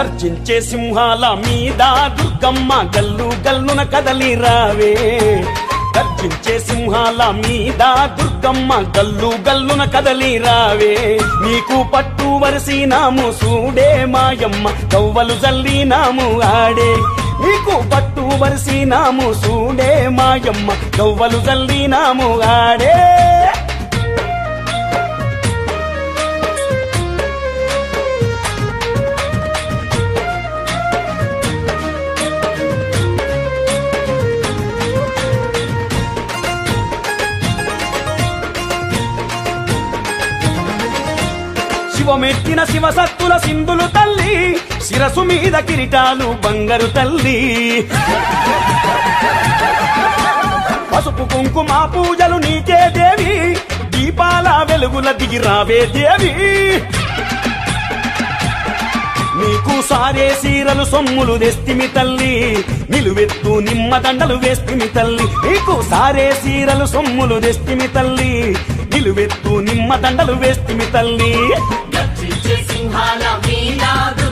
గర్జించే సింహాల మీద దుర్గమ్మ గల్లు గల్లున కదలి రావే గర్జించే సింహాల మీద దుర్గమ్మ గల్లు గల్లున కదలి రావే నీకు పట్టు వరిసినాము సూడే మాయమ్మ కవ్వలు జల్లినాము ఆడే నీకు పట్టు వరిసినాము సూడే మాయమ్మ కవ్వలు జల్లినాము ఆడే శివమెట్టిన శివసత్తుల సింధులు తల్లి శిరసు మీద కిరీటాలు బంగారు తల్లి పసుపు కుంకుమ పూజలు నీకే దేవి దీపాల వెలుగుల దిగి రావే దేవి నీకు సారే సీరలు సొమ్ములు తెస్తిమి తల్లి నిలువెత్తు నిమ్మ దండలు వేస్తిమి తల్లి నీకు సారే సీరలు సొమ్ములు తెస్తిమి తల్లి నిలువెత్తు నిమ్మ దండలు వేస్తిమి తల్లి గర్జించే సింహాల మీద